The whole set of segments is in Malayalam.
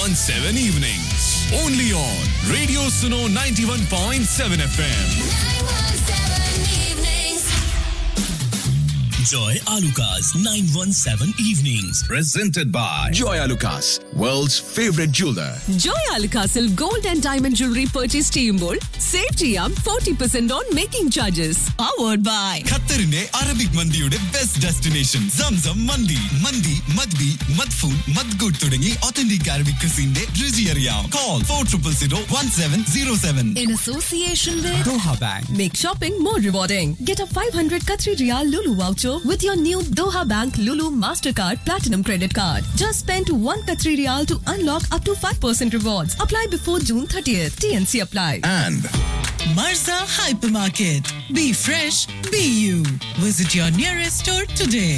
917 evenings. Only on Radio Suno 91.7 FM. Joy Alukas 917 Evenings. Presented by Joy Alukas, world's favorite jeweler. Joy അൽകാസിൽ gold and diamond jewellery purchase ചെയ്യുമ്പോൾ സേവ് ചെയ്യാം forty percent on making charges powered by ഖത്തറിന്റെ അറബിക് മന്തിയുടെ ബെസ്റ്റ് ഡെസ്റ്റിനേഷൻ സംസം മന്തി മന്തി മദ്ബി മദ്ഫൂൻ മദ്ഗുഡ് തുടങ്ങി ഒത്തന്റിക് അറബിക് ക്രിസിന്റെ രുചി അറിയാം call four triple zero one seven zero seven In association with Doha Bank. Make shopping more rewarding. Get a 500 Qatari Riyal Lulu voucher with your new Doha Bank Lulu Mastercard Platinum Credit Card. Just spend 1 Qatari Riyal to unlock up to 5% rewards. Apply before June 30th. TNC apply. And Marza Hypermarket. Be fresh, be you. Visit your nearest store today.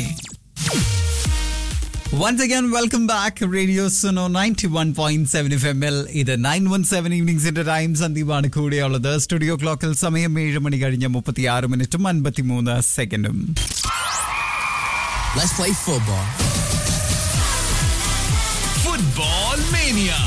Once again, welcome back. Radio Suno 91.7 FM ൽ ഇത് നയൻ വൺ സെവൻ ഈവനിങ്സിന്റെ ടൈം സന്ദീപാണ് കൂടെയുള്ളത് സ്റ്റുഡിയോ ക്ലോക്കിൽ സമയം ഏഴ് മണി കഴിഞ്ഞ് മുപ്പത്തി ആറ് മിനിറ്റും അൻപത്തിമൂന്ന് സെക്കൻഡും Let's play football. Football Mania.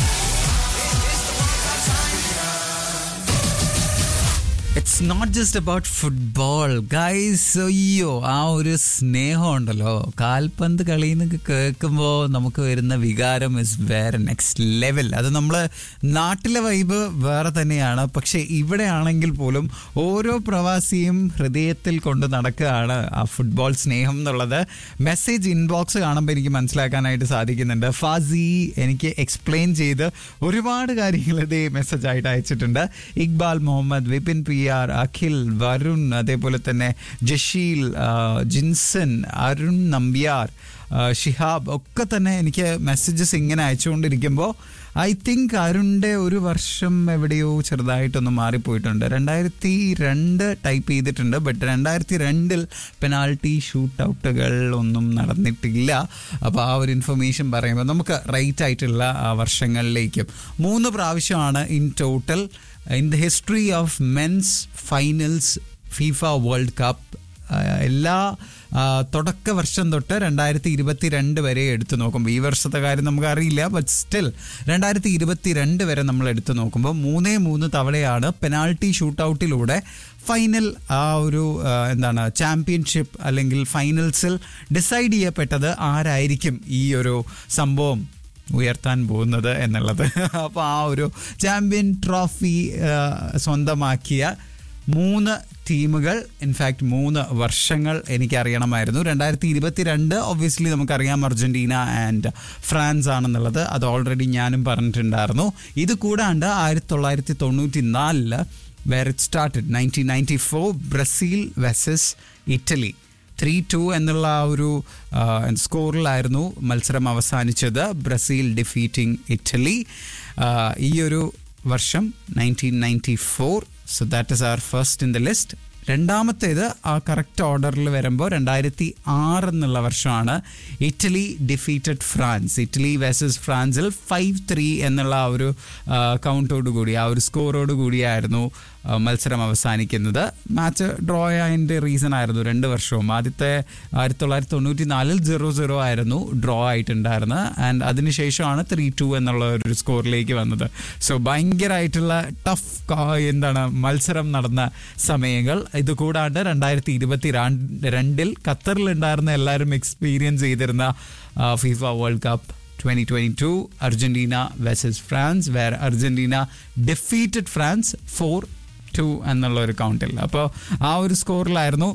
It's not just about football guys അയ്യോ ആ ഒരു സ്നേഹം ഉണ്ടല്ലോ കാൽപന്ത് കളിന്ന് കേൾക്കുമ്പോൾ നമുക്ക് വരുന്ന വികാരം ഇസ് വേറെ നെക്സ്റ്റ് ലെവൽ അത് നമ്മൾ നാട്ടിലെ വൈബ് വേറെ തന്നെയാണ് പക്ഷേ ഇവിടെ ആണെങ്കിൽ പോലും ഓരോ പ്രവാസിയും ഹൃദയത്തിൽ കൊണ്ട് നടക്കുകയാണ് ആ ഫുട്ബോൾ സ്നേഹം എന്നുള്ളത് മെസ്സേജ് ഇൻബോക്സ് കാണുമ്പോൾ എനിക്ക് മനസ്സിലാക്കാനായിട്ട് സാധിക്കുന്നുണ്ട് ഫാസി എനിക്ക് എക്സ്പ്ലെയിൻ ചെയ്ത് ഒരുപാട് കാര്യങ്ങൾ ഇതേ മെസ്സേജ് ആയിട്ട് അയച്ചിട്ടുണ്ട് ഇക്ബാൽ മുഹമ്മദ് വിപിൻ പി ആർ അഖിൽ വരുൺ അതേപോലെ തന്നെ ജഷീൽ ആ, ജിൻസൺ അരുൺ നമ്പ്യാർ ആ, ഷിഹാബ് ഒക്കെ തന്നെ എനിക്ക് മെസ്സേജസ് ഇങ്ങനെ അയച്ചുകൊണ്ടിരിക്കുമ്പോൾ ഐ തിങ്ക് അരുണിൻ്റെ ഒരു വർഷം എവിടെയോ ചെറുതായിട്ടൊന്ന് മാറിപ്പോയിട്ടുണ്ട് രണ്ടായിരത്തി രണ്ട് ടൈപ്പ് ചെയ്തിട്ടുണ്ട് ബട്ട് രണ്ടായിരത്തി രണ്ടിൽ പെനാൾട്ടി ഷൂട്ട് ഔട്ടുകൾ ഒന്നും നടന്നിട്ടില്ല അപ്പോൾ ആ ഒരു ഇൻഫർമേഷൻ പറയുമ്പോൾ നമുക്ക് റൈറ്റ് ആയിട്ടുള്ള ആ വർഷങ്ങളിലേക്കും മൂന്ന് പ്രാവശ്യമാണ് in total in the history of men's finals FIFA World Cup എല്ലാ ആ, തുടക്ക വർഷം തൊട്ട് രണ്ടായിരത്തി ഇരുപത്തി രണ്ട് വരെ എടുത്തു നോക്കുമ്പോൾ ഈ വർഷത്തെ കാര്യം നമുക്ക് അറിയില്ല ബട്ട് സ്റ്റിൽ രണ്ടായിരത്തി ഇരുപത്തി രണ്ട് വരെ നമ്മൾ എടുത്തു നോക്കുമ്പോൾ മൂന്നേ മൂന്ന് തവണയാണ് പെനാൾട്ടി ഷൂട്ട് ഔട്ടിലൂടെ ഫൈനൽ ആ ഒരു ആ, എന്താണ് ചാമ്പ്യൻഷിപ്പ് അല്ലെങ്കിൽ ഫൈനൽസിൽ ഡിസൈഡ് ചെയ്യപ്പെട്ടത് ആരായിരിക്കും ഈ ഒരു സംഭവം ഉയർത്താൻ പോകുന്നത് എന്നുള്ളത് അപ്പോൾ ആ ഒരു ചാമ്പ്യൻ ട്രോഫി ആ, സ്വന്തമാക്കിയ മൂന്ന് ടീമുകൾ ഇൻഫാക്ട് മൂന്ന് വർഷങ്ങൾ എനിക്കറിയണമായിരുന്നു രണ്ടായിരത്തി ഇരുപത്തി രണ്ട് ഒബ്വിയസ്ലി നമുക്കറിയാം അർജന്റീന ആൻഡ് ഫ്രാൻസ് ആണെന്നുള്ളത് അത് ഓൾറെഡി ഞാനും പറഞ്ഞിട്ടുണ്ടായിരുന്നു ഇത് കൂടാണ്ട് ആയിരത്തി തൊള്ളായിരത്തി തൊണ്ണൂറ്റി നാലില് where it started nineteen ninety four Brazil versus Italy three two എന്നുള്ള ആ ഒരു ആ, സ്കോറിലായിരുന്നു മത്സരം അവസാനിച്ചത് ബ്രസീൽ ഡിഫീറ്റിംഗ് ഇറ്റലി ആ, ഈ ഒരു വർഷം nineteen ninety four so that is our first in the list രണ്ടാമത്തേത് ആ കറക്റ്റ് ഓർഡറിൽ വരുമ്പോൾ രണ്ടായിരത്തി ആറ് എന്നുള്ള വർഷമാണ് Italy defeated France Italy versus ഫ്രാൻസിൽ ഫൈവ് ത്രീ എന്നുള്ള ആ ഒരു കൗണ്ടോട് കൂടി ആ ഒരു സ്കോറോട് കൂടിയായിരുന്നു ആ, മത്സരം അവസാനിക്കുന്നത് മാച്ച് ഡ്രോ ആയതിൻ്റെ റീസൺ ആയിരുന്നു രണ്ട് വർഷവും ആദ്യത്തെ ആയിരത്തി തൊള്ളായിരത്തി തൊണ്ണൂറ്റി നാലിൽ സീറോ സീറോ ആയിരുന്നു ഡ്രോ ആയിട്ടുണ്ടായിരുന്നത് ആൻഡ് അതിനുശേഷമാണ് ത്രീ ടു എന്നുള്ള ഒരു സ്കോറിലേക്ക് വന്നത് സോ ഭയങ്കരമായിട്ടുള്ള ടഫ് എന്താണ് മത്സരം നടന്ന സമയങ്ങൾ ഇത് കൂടാണ്ട് രണ്ടായിരത്തി ഇരുപത്തി രണ്ടിൽ ഖത്തറിലുണ്ടായിരുന്ന എല്ലാവരും എക്സ്പീരിയൻസ് ചെയ്തിരുന്ന FIFA world cup 2022 Argentina versus France where Argentina defeated France 4 2 എന്നുള്ള ഒരു കൗണ്ടിൽ അപ്പോൾ ആ ഒരു സ്കോറിലായിരുന്നു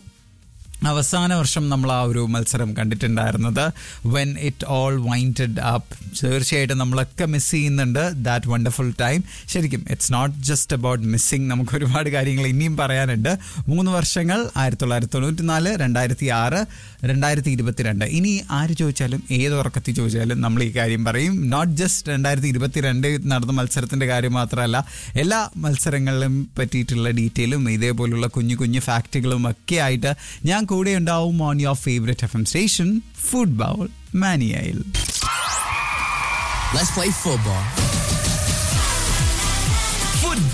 അവസാന വർഷം നമ്മൾ ആ ഒരു മത്സരം കണ്ടിട്ടുണ്ടായിരുന്നത് when it all winded up തീർച്ചയായിട്ടും നമ്മളൊക്കെ മിസ് ചെയ്യുന്നുണ്ട് ദാറ്റ് വണ്ടർഫുൾ ടൈം ശരിക്കും it's not just about missing നമുക്ക് ഒരുപാട് കാര്യങ്ങൾ ഇനിയും പറയാനുണ്ട് മൂന്ന് വർഷങ്ങൾ ആയിരത്തി തൊള്ളായിരത്തി തൊണ്ണൂറ്റി നാല് രണ്ടായിരത്തി ആറ് രണ്ടായിരത്തി ഇരുപത്തിരണ്ട് ഇനി ആര് ചോദിച്ചാലും ഏത് ഉറക്കത്തിൽ ചോദിച്ചാലും നമ്മൾ ഈ കാര്യം പറയും നോട്ട് ജസ്റ്റ് രണ്ടായിരത്തി ഇരുപത്തിരണ്ട് നടന്ന മത്സരത്തിൻ്റെ കാര്യം മാത്രമല്ല എല്ലാ മത്സരങ്ങളിലും പറ്റിയിട്ടുള്ള ഡീറ്റെയിലും ഇതേപോലുള്ള കുഞ്ഞു കുഞ്ഞു ഫാക്റ്റുകളും ഒക്കെ ആയിട്ട് ഞാൻ കൂടെ ഉണ്ടാവും on your favourite F M station football മാനിയയിൽ Let's play football.